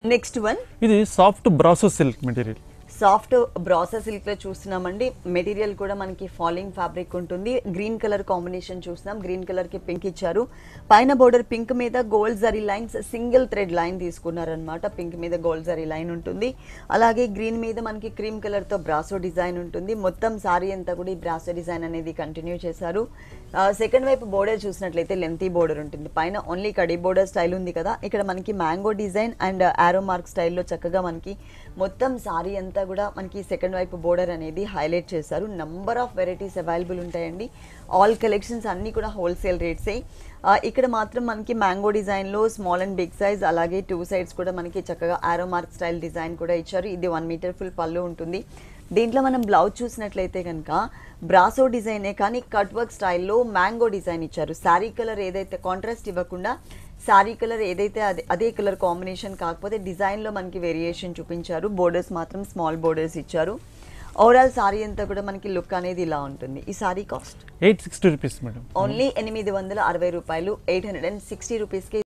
next one ఇది soft brasso silk material soft brasso silk లో చూస్తున్నామండి మెటీరియల్ కూడా మనకి ఫాలింగ్ ఫ్యాబ్రిక్ ఉంటుంది గ్రీన్ కలర్ కాంబినేషన్ చూస్తున్నాం గ్రీన్ కలర్ కి పింక్ ఇచ్చారు పైన బోర్డర్ పింక్ మీద gold zari lines single thread line తీసుకున్నారనమాట పింక్ మీద గోల్డ్ జరీ లైన్ ఉంటుంది అలాగే గ్రీన్ మీద మనకి క్రీమ్ కలర్ తో బ్రాసో డిజైన్ ఉంటుంది మొత్తం సారీ అంతా కూడా ఈ బ్రాసో డిజైన్ అనేది కంటిన్యూ చేశారు సెకండ్ వైపు బోర్డర్ చూసినట్లయితే లెంతీ బోర్డర్ ఉంటుంది పైన ఓన్లీ కడి బోర్డర్ స్టైల్ ఉంది కదా ఇక్కడ మనకి mango design and arrow mark స్టైల్లో చక్కగా మనకి మొత్తం సారీ అంతా కూడా మనకి సెకండ్ వైపు బోర్డర్ అనేది హైలైట్ చేశారు నంబర్ ఆఫ్ వెరైటీస్ అవైలబుల్ ఉంటాయండి ఆల్ కలెక్షన్స్ అన్నీ కూడా హోల్సేల్ రేట్సే ఆ, ఇక్కడ మాత్రం మనకి మ్యాంగో డిజైన్లో స్మాల్ అండ్ బిగ్ సైజ్ అలాగే టూ సైడ్స్ కూడా మనకి చక్కగా ఆరో మార్క్ స్టైల్ డిజైన్ కూడా ఇచ్చారు ఇది వన్ మీటర్ ఫుల్ పళ్ళు ఉంటుంది దీంట్లో మనం బ్లౌజ్ చూసినట్లయితే కనుక బ్రాసో డిజైనే కానీ కట్ వర్క్ స్టైల్లో మ్యాంగో డిజైన్ ఇచ్చారు శారీ కలర్ ఏదైతే కాంట్రాస్ట్ ఇవ్వకుండా శారీ కలర్ ఏదైతే అదే అదే కలర్ కాంబినేషన్ కాకపోతే డిజైన్లో మనకి వేరియేషన్ చూపించారు బోర్డర్స్ మాత్రం స్మాల్ బోర్డర్స్ ఇచ్చారు ఓవరాల్ సారీ అంతా కూడా మనకి లుక్ అనేది ఇలా ఉంటుంది ఈ sari cost eight sixty rupees madam only ఎనిమిది వందల అరవై రూపాయలు ఎయిట్ హండ్రెడ్ అండ్ సిక్స్టీ రూపీస్కి